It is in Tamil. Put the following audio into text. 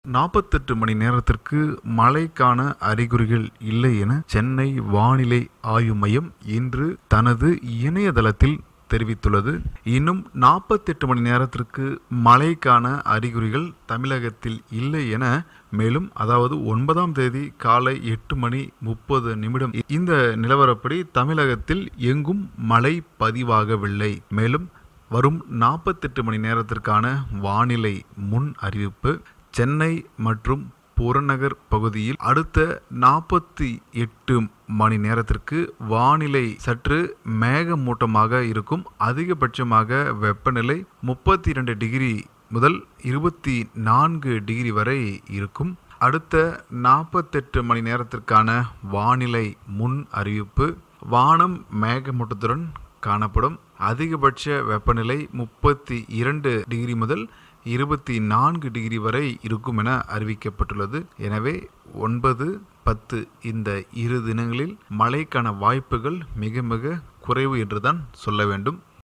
நாற்பத்தெட்டு மணி நேரத்திற்கு மழைக்கான அறிகுறிகள் இல்லை என சென்னை வானிலை ஆய்வு மையம் இன்று தனது இணையதளத்தில் தெரிவித்துள்ளது இன்னும் நாற்பத்தெட்டு மணி நேரத்திற்கு மழைக்கான அறிகுறிகள் தமிழகத்தில் இல்லை என மேலும் அதாவது ஒன்பதாம் தேதி காலை எட்டு மணி முப்பது நிமிடம் இந்த நிலவரப்படி தமிழகத்தில் எங்கும் மழை பதிவாகவில்லை மேலும் வரும் நாற்பத்தெட்டு மணி நேரத்திற்கான வானிலை முன் அறிவிப்பு சென்னை மற்றும் புறநகர் பகுதியில் அடுத்த நாற்பத்தி எட்டு மணி நேரத்திற்கு வானிலை சற்று மேகமூட்டமாக இருக்கும் அதிகபட்சமாக வெப்பநிலை முப்பத்தி இரண்டு டிகிரி முதல் இருபத்தி நான்கு டிகிரி வரை இருக்கும் அடுத்த நாற்பத்தெட்டு மணி நேரத்திற்கான வானிலை முன் அறிவிப்பு வானம் மேகமூட்டத்துடன் காணப்படும் அதிகபட்ச வெப்பநிலை முப்பத்தி இரண்டு டிகிரி முதல் இருபத்தி நான்கு டிகிரி வரை இருக்கும் என அறிவிக்கப்பட்டுள்ளது எனவே ஒன்பது பத்து இந்த இரு தினங்களில் மழைக்கான வாய்ப்புகள் மிக மிக குறைவு என்றுதான் சொல்ல வேண்டும்